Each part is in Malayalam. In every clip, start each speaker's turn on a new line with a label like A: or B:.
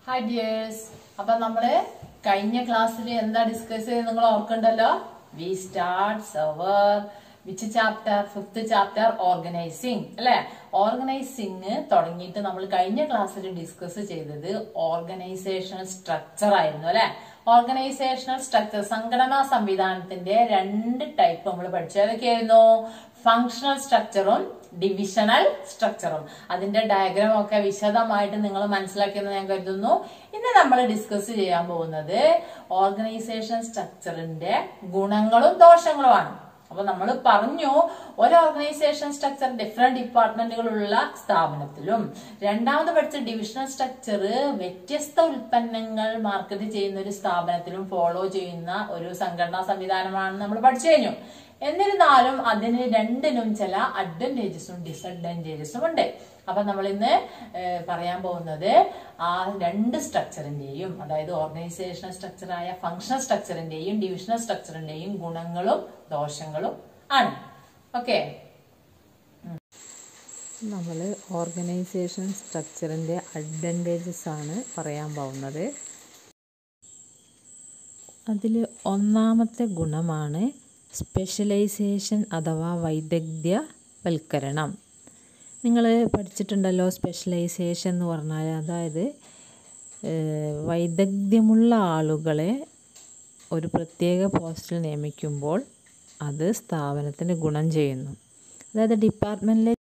A: ഹായ് ഡിയേഴ്സ് അപ്പൊ നമ്മള് കഴിഞ്ഞ ക്ലാസ്സിൽ എന്താ ഡിസ്കസ് ചെയ്ത് നിങ്ങൾ ഓർക്കണ്ടല്ലോ we starts our which chapter fifth chapter organising അല്ലെ ഓർഗനൈസിങ് തുടങ്ങിയിട്ട് നമ്മൾ കഴിഞ്ഞ ക്ലാസ്സിൽ ഡിസ്കസ് ചെയ്തത് ഓർഗനൈസേഷണൽ സ്ട്രക്ചർ ആയിരുന്നു അല്ലെ ഓർഗനൈസേഷണൽ സ്ട്രക്ചർ സംഘടനാ സംവിധാനത്തിന്റെ രണ്ട് ടൈപ്പ് നമ്മൾ പഠിച്ചു ഏതൊക്കെയായിരുന്നു ഫങ്ഷണൽ സ്ട്രക്ചറും ഡിവിഷണൽ സ്ട്രക്ചറും അതിന്റെ ഡയഗ്രാം ഒക്കെ വിശദമായിട്ട് നിങ്ങൾ മനസ്സിലാക്കിയെന്ന് ഞാൻ കരുതുന്നു ഇന്ന് നമ്മൾ ഡിസ്കസ് ചെയ്യാൻ പോകുന്നത് ഓർഗനൈസേഷൻ സ്ട്രക്ചറിന്റെ ഗുണങ്ങളും ദോഷങ്ങളുമാണ് അപ്പൊ നമ്മൾ പറഞ്ഞു ഒരു ഓർഗനൈസേഷൻ സ്ട്രക്ചർ ഡിഫറെന്റ് ഡിപ്പാർട്ട്മെന്റുകളുള്ള സ്ഥാപനത്തിലും രണ്ടാമത് പഠിച്ച ഡിവിഷണൽ സ്ട്രക്ചർ വ്യത്യസ്ത ഉൽപ്പന്നങ്ങൾ മാർക്കറ്റ് ചെയ്യുന്ന ഒരു സ്ഥാപനത്തിലും ഫോളോ ചെയ്യുന്ന ഒരു സംഘടനാ സംവിധാനമാണെന്ന് നമ്മൾ പഠിച്ചു കഴിഞ്ഞു എന്നിരുന്നാലും അതിന് രണ്ടിനും ചില അഡ്വാൻറ്റേജസും ഡിസഡ്വാൻറ്റേജസും ഉണ്ട് അപ്പൊ നമ്മൾ ഇന്ന് ഏഹ്, പറയാൻ പോകുന്നത് ആ രണ്ട് സ്ട്രക്ചറിന്റെയും അതായത് ഓർഗനൈസേഷണൽ സ്ട്രക്ചറായ ഫങ്ഷണൽ സ്ട്രക്ചറിന്റെയും ഡിവിഷണൽ സ്ട്രക്ചറിന്റെയും ഗുണങ്ങളും ദോഷങ്ങളും ആണ് ഓക്കെ
B: നമ്മൾ ഓർഗനൈസേഷൻ സ്ട്രക്ചറിൻ്റെ അഡ്വാൻറ്റേജസ് ആണ് പറയാൻ പോകുന്നത് അതിൽ ഒന്നാമത്തെ ഗുണമാണ് സ്പെഷ്യലൈസേഷൻ അഥവാ വൈദഗ്ധ്യവൽക്കരണം നിങ്ങൾ പഠിച്ചിട്ടുണ്ടല്ലോ സ്പെഷ്യലൈസേഷൻ എന്ന് പറഞ്ഞാൽ അതായത് ഏഹ്, വൈദഗ്ധ്യമുള്ള ആളുകളെ ഒരു പ്രത്യേക പോസ്റ്റിൽ നിയമിക്കുമ്പോൾ അത് സ്ഥാപനത്തിന് ഗുണം ചെയ്യുന്നു അതായത് ഡിപ്പാർട്ട്മെൻറ്റിലെ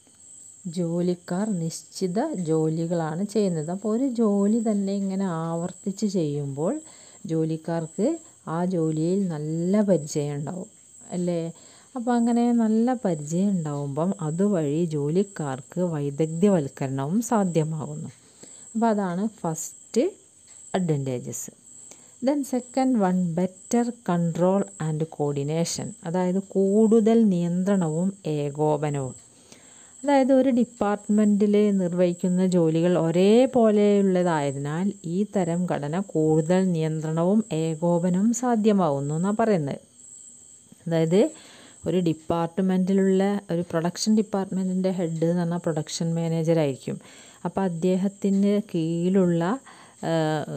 B: ജോലിക്കാർ നിശ്ചിത ജോലികളാണ് ചെയ്യുന്നത് അപ്പോൾ ഒരു ജോലി തന്നെ ഇങ്ങനെ ആവർത്തിച്ച് ചെയ്യുമ്പോൾ ജോലിക്കാർക്ക് ആ ജോലിയിൽ നല്ല പരിചയം ഉണ്ടാവും അല്ലേ അപ്പോൾ അങ്ങനെ നല്ല പരിചയം ഉണ്ടാവുമ്പം അതുവഴി ജോലിക്കാർക്ക് വൈദഗ്ധ്യവൽക്കരണവും സാധ്യമാകുന്നു അപ്പോൾ അതാണ് first advantages then second one better control and coordination അതായത് കൂടുതൽ നിയന്ത്രണവും ഏകോപനവും അതായത് ഒരു ഡിപ്പാർട്ട്മെൻറ്റിൽ നിർവഹിക്കുന്ന ജോലികൾ ഒരേപോലെയുള്ളതായതിനാൽ ഈ തരം ഘടന കൂടുതൽ നിയന്ത്രണവും ഏകോപനവും സാധ്യമാവുന്നു എന്നാണ് പറയുന്നത് അതായത് ഒരു ഡിപ്പാർട്ട്മെൻറ്റിലുള്ള ഒരു പ്രൊഡക്ഷൻ ഡിപ്പാർട്ട്മെൻറ്റിൻ്റെ ഹെഡ് എന്ന് പറഞ്ഞാൽ പ്രൊഡക്ഷൻ മാനേജർ ആയിരിക്കും അപ്പോൾ അദ്ദേഹത്തിന് കീഴിലുള്ള ആ,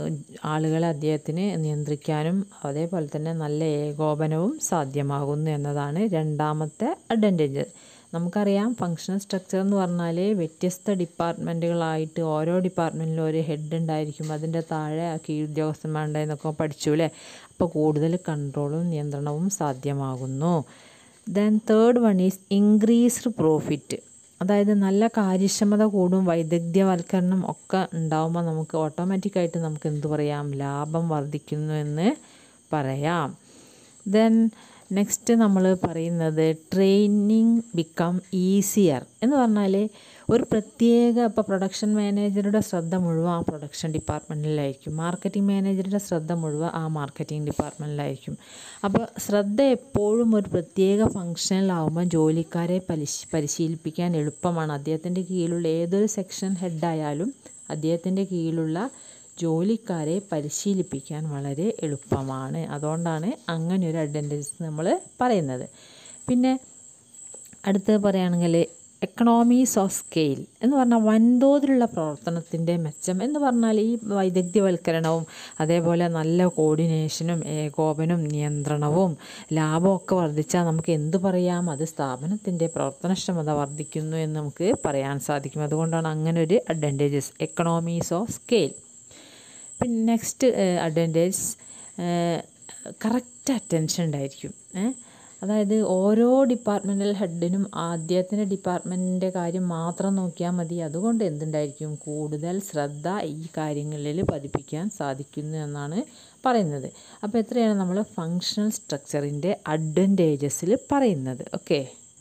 B: ആളുകളെ അദ്ദേഹത്തിന് നിയന്ത്രിക്കാനും അതേപോലെ തന്നെ നല്ല ഏകോപനവും സാധ്യമാകുന്നു എന്നതാണ് രണ്ടാമത്തെ അഡ്വാൻറ്റേജ് നമുക്കറിയാം ഫങ്ഷണൽ സ്ട്രക്ചർ എന്ന് പറഞ്ഞാൽ വ്യത്യസ്ത ഡിപ്പാർട്ട്മെൻറ്റുകളായിട്ട് ഓരോ ഡിപ്പാർട്ട്മെൻറ്റിലും ഒരു ഹെഡ് ഉണ്ടായിരിക്കും അതിൻ്റെ താഴെ കീഴ് ഉദ്യോഗസ്ഥന്മാരുണ്ടെന്നൊക്കെ പഠിച്ചു അല്ലേ അപ്പോൾ കൂടുതൽ കൺട്രോളും നിയന്ത്രണവും സാധ്യമാകുന്നു then third one is increased profit അതായത് നല്ല കാര്യക്ഷമത കൂടും വൈദഗ്ധ്യവൽക്കരണം ഒക്കെ ഉണ്ടാവുമ്പോൾ നമുക്ക് ഓട്ടോമാറ്റിക്കായിട്ട് നമുക്ക് എന്ത് പറയാം ലാഭം വർദ്ധിക്കുന്നു എന്ന് പറയാം ദെൻ നെക്സ്റ്റ് നമ്മൾ പറയുന്നത് ട്രെയിനിങ് ബിക്കം ഈസിയർ എന്ന് പറഞ്ഞാൽ ഒരു പ്രത്യേക ഇപ്പോൾ പ്രൊഡക്ഷൻ മാനേജറുടെ ശ്രദ്ധ മുഴുവൻ ആ പ്രൊഡക്ഷൻ ഡിപ്പാർട്ട്മെൻറ്റിലായിരിക്കും മാർക്കറ്റിംഗ് മാനേജറുടെ ശ്രദ്ധ മുഴുവൻ ആ മാർക്കറ്റിംഗ് ഡിപ്പാർട്ട്മെൻറ്റിലായിരിക്കും അപ്പോൾ ശ്രദ്ധ എപ്പോഴും ഒരു പ്രത്യേക ഫംഗ്ഷനിലാവുമ്പോൾ ജോലിക്കാരെ പരിശ് പരിശീലിപ്പിക്കാൻ എളുപ്പമാണ് അദ്ദേഹത്തിൻ്റെ കീഴിലുള്ള ഏതൊരു സെക്ഷൻ ഹെഡായാലും അദ്ദേഹത്തിൻ്റെ കീഴിലുള്ള ജോലിക്കാരെ പരിശീലിപ്പിക്കാൻ വളരെ എളുപ്പമാണ് അതുകൊണ്ടാണ് അങ്ങനെ ഒരു അഡ്വാൻറ്റേജ് നമ്മൾ പറയുന്നത് പിന്നെ അടുത്ത് പറയുകയാണെങ്കിൽ എക്കണോമീസ് ഓഫ് സ്കെയിൽ എന്ന് പറഞ്ഞാൽ വൻതോതിലുള്ള പ്രവർത്തനത്തിൻ്റെ മെച്ചം എന്ന് പറഞ്ഞാൽ ഈ വൈദഗ്ധ്യവൽക്കരണവും അതേപോലെ നല്ല കോർഡിനേഷനും ഏകോപനും നിയന്ത്രണവും ലാഭമൊക്കെ വർദ്ധിച്ചാൽ നമുക്ക് എന്ത് പറയാം അത് സ്ഥാപനത്തിൻ്റെ പ്രവർത്തനക്ഷമത വർദ്ധിക്കുന്നു എന്ന് നമുക്ക് പറയാൻ സാധിക്കും അതുകൊണ്ടാണ് അങ്ങനെ ഒരു അഡ്വാൻറ്റേജസ് എക്കണോമീസ് ഓഫ് സ്കെയിൽ പിന്നെ നെക്സ്റ്റ് അഡ്വാൻറ്റേജ് കറക്റ്റ് അറ്റൻഷൻ ഉണ്ടായിരിക്കും ഏ? അതായത് ഓരോ ഡിപ്പാർട്ട്മെൻറ്റൽ ഹെഡിനും ആദ്യത്തിൻ്റെ ഡിപ്പാർട്ട്മെൻറ്റിൻ്റെ കാര്യം മാത്രം നോക്കിയാൽ മതി അതുകൊണ്ട് എന്തുണ്ടായിരിക്കും കൂടുതൽ ശ്രദ്ധ ഈ കാര്യങ്ങളിൽ പതിപ്പിക്കാൻ സാധിക്കുന്നു എന്നാണ് പറയുന്നത് അപ്പോൾ എത്രയാണ് നമ്മൾ ഫങ്ഷണൽ സ്ട്രക്ചറിൻ്റെ അഡ്വാൻറ്റേജസിൽ പറയുന്നത് ഓക്കെ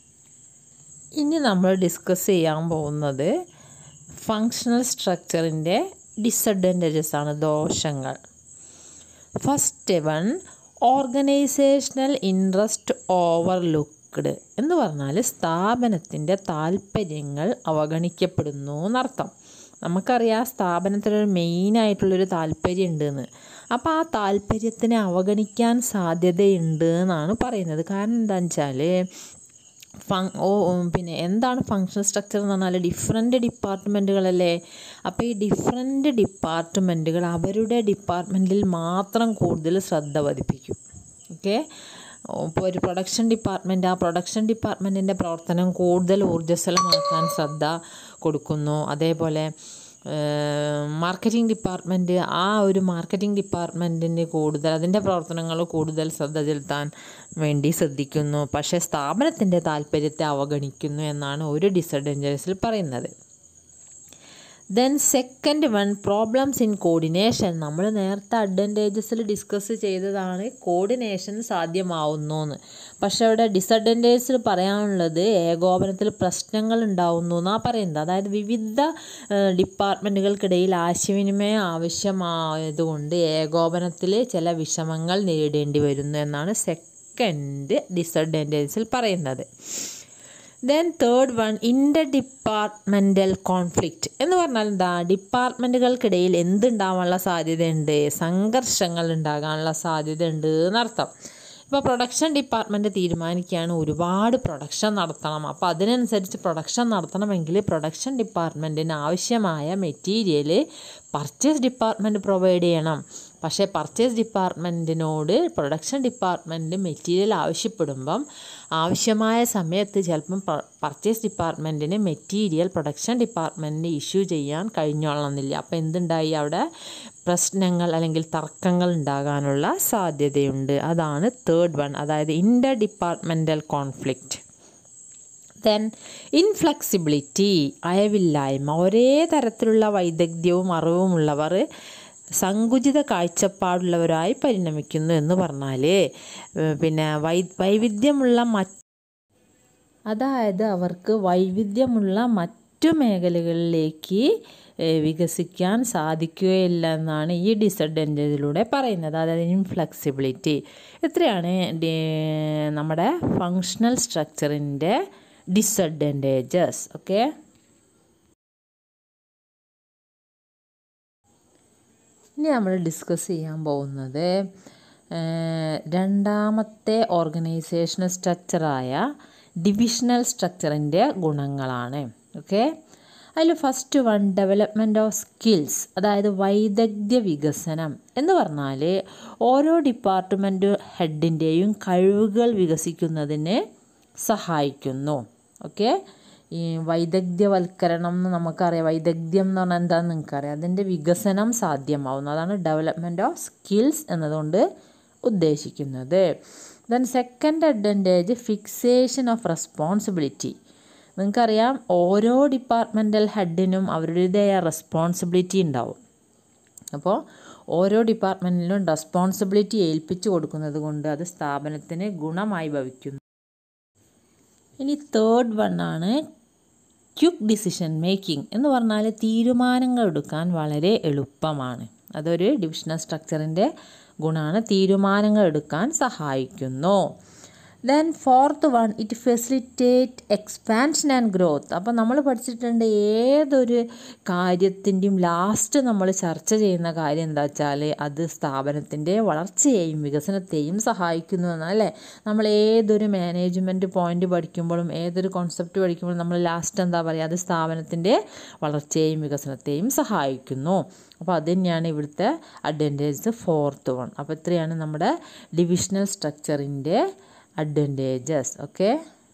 B: ഇനി നമ്മൾ ഡിസ്കസ് ചെയ്യാൻ പോകുന്നത് ഫങ്ഷണൽ സ്ട്രക്ചറിൻ്റെ ഡിസഡ്വാൻറ്റേജസ് ആണ് ദോഷങ്ങൾ first one organisational interest overlooked എന്ന് പറഞ്ഞാൽ സ്ഥാപനത്തിൻ്റെ താല്പര്യങ്ങൾ അവഗണിക്കപ്പെടുന്നു എന്നർത്ഥം നമുക്കറിയാം സ്ഥാപനത്തിലൊരു മെയിനായിട്ടുള്ളൊരു താല്പര്യം ഉണ്ടെന്ന് അപ്പോൾ ആ താല്പര്യത്തിനെ അവഗണിക്കാൻ സാധ്യതയുണ്ട് എന്നാണ് പറയുന്നത് കാരണം എന്താണെന്ന് വെച്ചാൽ ഫങ് ഓ ഉം, പിന്നെ എന്താണ് ഫങ്ഷൻ സ്ട്രക്ചർ എന്ന് പറഞ്ഞാൽ ഡിഫറെൻറ്റ് ഡിപ്പാർട്ട്മെൻറ്റുകളല്ലേ അപ്പോൾ ഈ ഡിഫറെൻറ്റ് ഡിപ്പാർട്ട്മെൻറ്റുകൾ അവരുടെ ഡിപ്പാർട്ട്മെൻറ്റിൽ മാത്രം കൂടുതൽ ശ്രദ്ധ പതിപ്പിക്കും ഓക്കെ ഇപ്പോൾ ഒരു പ്രൊഡക്ഷൻ ഡിപ്പാർട്ട്മെൻറ്റ് ആ പ്രൊഡക്ഷൻ ഡിപ്പാർട്ട്മെൻറ്റിൻ്റെ പ്രവർത്തനം കൂടുതൽ ഊർജ്ജസ്വലമാക്കാൻ ശ്രദ്ധ കൊടുക്കുന്നു അതേപോലെ മാർക്കറ്റിംഗ് ഡിപ്പാർട്ട്മെൻറ്റ് ആ ഒരു മാർക്കറ്റിംഗ് ഡിപ്പാർട്ട്മെൻറ്റിന് കൂടുതൽ അതിൻ്റെ പ്രവർത്തനങ്ങൾ കൂടുതൽ ശ്രദ്ധ ചെലുത്താൻ വേണ്ടി ശ്രദ്ധിക്കുന്നു പക്ഷേ സ്ഥാപനത്തിൻ്റെ താല്പര്യത്തെ അവഗണിക്കുന്നു എന്നാണ് ഒരു ഡിസഡ്വാൻറ്റേജസിൽ പറയുന്നത് then second one problems in coordination നമ്മൾ നേരത്തെ അഡ്വാൻറ്റേജസിൽ ഡിസ്കസ് ചെയ്തതാണ് കോർഡിനേഷൻ സാധ്യമാവുന്നു എന്ന് പക്ഷേ അവിടെ ഡിസഡ്വാൻറ്റേജസിൽ പറയാനുള്ളത് ഏകോപനത്തിൽ പ്രശ്നങ്ങൾ ഉണ്ടാവുന്നു എന്നാണ് പറയുന്നത് അതായത് വിവിധ ഡിപ്പാർട്ട്മെൻറ്റുകൾക്കിടയിൽ ആശയവിനിമയം ആവശ്യമായതുകൊണ്ട് ഏകോപനത്തിൽ ചില വിഷമങ്ങൾ നേരിടേണ്ടി വരുന്നു എന്നാണ് സെക്കൻഡ് ഡിസഡ്വാൻറ്റേജസിൽ പറയുന്നത് then third one inter departmental conflict എന്ന് പറഞ്ഞാൽ എന്താ ഡിപ്പാർട്ട്മെൻറ്റുകൾക്കിടയിൽ എന്തുണ്ടാവാനുള്ള സാധ്യതയുണ്ട് സംഘർഷങ്ങൾ ഉണ്ടാകാനുള്ള സാധ്യതയുണ്ട് എന്നർത്ഥം ഇപ്പോൾ പ്രൊഡക്ഷൻ ഡിപ്പാർട്ട്മെൻറ്റ് തീരുമാനിക്കുകയാണ് ഒരുപാട് പ്രൊഡക്ഷൻ നടത്തണം അപ്പോൾ അതിനനുസരിച്ച് പ്രൊഡക്ഷൻ നടത്തണമെങ്കിൽ പ്രൊഡക്ഷൻ ഡിപ്പാർട്ട്മെൻറ്റിന് ആവശ്യമായ മെറ്റീരിയൽ പർച്ചേസ് ഡിപ്പാർട്ട്മെൻറ്റ് പ്രൊവൈഡ് ചെയ്യണം പക്ഷേ പർച്ചേസ് ഡിപ്പാർട്ട്മെൻറ്റിനോട് പ്രൊഡക്ഷൻ ഡിപ്പാർട്ട്മെൻറ്റ് മെറ്റീരിയൽ ആവശ്യപ്പെടുമ്പം ആവശ്യമായ സമയത്ത് ചിലപ്പം പർച്ചേസ് ഡിപ്പാർട്ട്മെൻറ്റിന് മെറ്റീരിയൽ പ്രൊഡക്ഷൻ ഡിപ്പാർട്ട്മെൻറ്റിന് ഇഷ്യൂ ചെയ്യാൻ കഴിഞ്ഞോളണമെന്നില്ല അപ്പോൾ എന്തുണ്ടായി അവിടെ പ്രശ്നങ്ങൾ അല്ലെങ്കിൽ തർക്കങ്ങൾ ഉണ്ടാകാനുള്ള സാധ്യതയുണ്ട് അതാണ് തേർഡ് വൺ അതായത് inter departmental conflict then inflexibility അയവില്ലായ്മ ഒരേ തരത്തിലുള്ള വൈദഗ്ധ്യവും അറിവുമുള്ളവർ സങ്കുചിത കാഴ്ചപ്പാടുള്ളവരായി പരിണമിക്കുന്നു എന്ന് പറഞ്ഞാൽ ഏഹ് പിന്നെ വൈ വൈവിധ്യമുള്ള മറ്റ് അതായത് അവർക്ക് വൈവിധ്യമുള്ള മറ്റു മേഖലകളിലേക്ക് ഏഹ് വികസിക്കാൻ സാധിക്കുകയില്ല എന്നാണ് ഈ ഡിസഡ്വാൻറ്റേജിലൂടെ പറയുന്നത് അതായത് ഇൻഫ്ലെക്സിബിലിറ്റി ഇത്രയാണ് ഡി- നമ്മുടെ ഫങ്ഷണൽ സ്ട്രക്ചറിൻ്റെ ഡിസഡ്വാൻറ്റേജസ് ഓക്കെ ഇനി നമ്മൾ ഡിസ്കസ് ചെയ്യാൻ പോകുന്നത് ഏഹ്, രണ്ടാമത്തെ ഓർഗനൈസേഷണൽ സ്ട്രക്ചറായ ഡിവിഷണൽ സ്ട്രക്ചറിൻ്റെ ഗുണങ്ങളാണ് ഓക്കെ അതിൽ first one development of skills അതായത് വൈദഗ്ധ്യ വികസനം എന്ന് പറഞ്ഞാൽ ഓരോ ഡിപ്പാർട്ട്മെൻറ്റ് ഹെഡിൻ്റെയും കഴിവുകൾ വികസിക്കുന്നതിന് സഹായിക്കുന്നു ഓക്കെ ഈ വൈദഗ്ധ്യവൽക്കരണം എന്ന് നമുക്കറിയാം വൈദഗ്ധ്യം എന്ന് പറഞ്ഞാൽ എന്താണെന്ന് നിങ്ങൾക്കറിയാം അതിൻ്റെ വികസനം സാധ്യമാവുന്നു അതാണ് ഡെവലപ്മെൻറ്റ് ഓഫ് സ്കിൽസ് എന്നതുകൊണ്ട് ഉദ്ദേശിക്കുന്നത് then second advantage fixation of responsibility നിങ്ങൾക്കറിയാം ഓരോ ഡിപ്പാർട്ട്മെൻറ്റൽ ഹെഡിനും അവരുടേതായ റെസ്പോൺസിബിലിറ്റി ഉണ്ടാവും അപ്പോൾ ഓരോ ഡിപ്പാർട്ട്മെൻറ്റിലും റെസ്പോൺസിബിലിറ്റി ഏൽപ്പിച്ചു കൊടുക്കുന്നത് കൊണ്ട് അത് സ്ഥാപനത്തിന് ഗുണമായി ഭവിക്കുന്നു ഇനി തേർഡ് വൺ ആണ് ക്യുക്ക് ഡിസിഷൻ മേക്കിംഗ് എന്ന് പറഞ്ഞാൽ തീരുമാനങ്ങൾ എടുക്കാൻ വളരെ എളുപ്പമാണ് അതൊരു ഡിവിഷണൽ സ്ട്രക്ചറിൻ്റെ ഗുണമാണ് തീരുമാനങ്ങൾ എടുക്കാൻ സഹായിക്കുന്നു then fourth one it facilitate expansion and growth അപ്പോൾ നമ്മൾ പഠിച്ചിട്ടുണ്ട് ഏതൊരു കാര്യത്തിൻ്റെയും ലാസ്റ്റ് നമ്മൾ ചർച്ച ചെയ്യുന്ന കാര്യം എന്താ വെച്ചാൽ അത് സ്ഥാപനത്തിൻ്റെ വളർച്ചയെയും വികസനത്തെയും സഹായിക്കുന്നു എന്നല്ലേ നമ്മൾ ഏതൊരു മാനേജ്മെൻറ്റ് പോയിന്റ് പഠിക്കുമ്പോഴും ഏതൊരു കോൺസെപ്റ്റ് പഠിക്കുമ്പോഴും നമ്മൾ ലാസ്റ്റ് എന്താ പറയുക അത് സ്ഥാപനത്തിൻ്റെ വളർച്ചയെയും വികസനത്തെയും സഹായിക്കുന്നു അപ്പോൾ അത് തന്നെയാണ് ഇവിടുത്തെ അഡ്വാൻറ്റേജ് ഫോർത്ത് വൺ അപ്പോൾ ഇത്രയാണ് നമ്മുടെ ഡിവിഷണൽ സ്ട്രക്ചറിൻ്റെ അഡ്വാൻറ്റേജസ് ഓക്കെ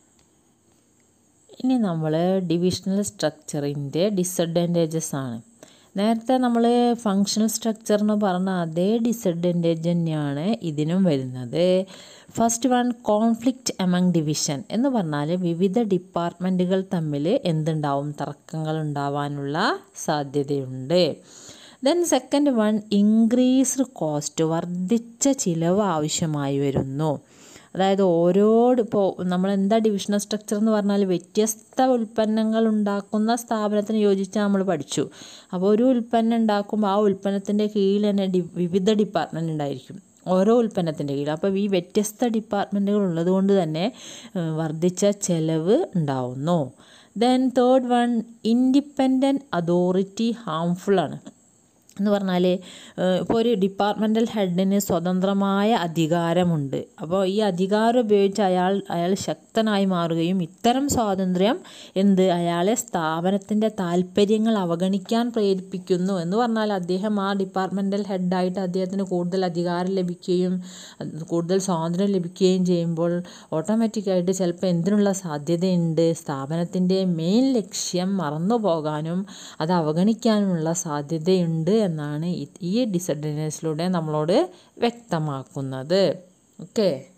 B: ഇനി നമ്മൾ ഡിവിഷണൽ സ്ട്രക്ചറിൻ്റെ ഡിസഡ്വാൻറ്റേജസ് ആണ് നേരത്തെ നമ്മൾ ഫങ്ഷണൽ സ്ട്രക്ചർ എന്ന് പറഞ്ഞ അതേ ഡിസഡ്വാൻറ്റേജ് തന്നെയാണ് ഇതിനും വരുന്നത് first one conflict among division എന്ന് പറഞ്ഞാൽ വിവിധ ഡിപ്പാർട്ട്മെൻറ്റുകൾ തമ്മിൽ എന്തുണ്ടാവും തർക്കങ്ങൾ ഉണ്ടാവാനുള്ള സാധ്യതയുണ്ട് then second one increased cost വർദ്ധിച്ച ചിലവ് ആവശ്യമായി വരുന്നു അതായത് ഓരോ ഇപ്പോൾ നമ്മൾ എന്താ ഡിവിഷണൽ സ്ട്രക്ചർ എന്ന് പറഞ്ഞാൽ വ്യത്യസ്ത ഉൽപ്പന്നങ്ങൾ ഉണ്ടാക്കുന്ന സ്ഥാപനത്തിന് യോജിച്ച് നമ്മൾ പഠിച്ചു അപ്പോൾ ഒരു ഉൽപ്പന്നം ഉണ്ടാക്കുമ്പോൾ ആ ഉൽപ്പന്നത്തിൻ്റെ കീഴിൽ തന്നെ ഡി വിവിധ ഡിപ്പാർട്ട്മെൻറ്റ് ഉണ്ടായിരിക്കും ഓരോ ഉൽപ്പന്നത്തിൻ്റെ കീഴിൽ അപ്പോൾ ഈ വ്യത്യസ്ത ഡിപ്പാർട്ട്മെൻറ്റുകൾ ഉള്ളതുകൊണ്ട് തന്നെ ഏഹ്, വർദ്ധിച്ച ചെലവ് ഉണ്ടാവുന്നു then third one independent authority harmful ആണ് എന്ന് പറഞ്ഞാൽ ഇപ്പോൾ ഒരു ഡിപ്പാർട്ട്മെൻ്റൽ ഹെഡിന് സ്വതന്ത്രമായ അധികാരമുണ്ട് അപ്പോൾ ഈ അധികാരം ഉപയോഗിച്ച് അയാൾ അയാൾ ശക്തനായി മാറുകയും ഇത്തരം സ്വാതന്ത്ര്യം എന്ത് അയാളെ സ്ഥാപനത്തിൻ്റെ താല്പര്യങ്ങൾ അവഗണിക്കാൻ പ്രേരിപ്പിക്കുന്നു എന്ന് പറഞ്ഞാൽ അദ്ദേഹം ആ ഡിപ്പാർട്ട്മെൻ്റൽ ഹെഡായിട്ട് അദ്ദേഹത്തിന് കൂടുതൽ അധികാരം ലഭിക്കുകയും കൂടുതൽ സ്വാതന്ത്ര്യം ലഭിക്കുകയും ചെയ്യുമ്പോൾ ഓട്ടോമാറ്റിക്കായിട്ട് ചിലപ്പോൾ എന്തിനുള്ള സാധ്യതയുണ്ട് സ്ഥാപനത്തിൻ്റെ മെയിൻ ലക്ഷ്യം മറന്നു പോകാനും അത് അവഗണിക്കാനുമുള്ള സാധ്യതയുണ്ട് എന്നാണ് ഈ ഡിസഡ്വാൻറ്റേജിലൂടെ നമ്മളോട് വ്യക്തമാക്കുന്നത് ഓക്കെ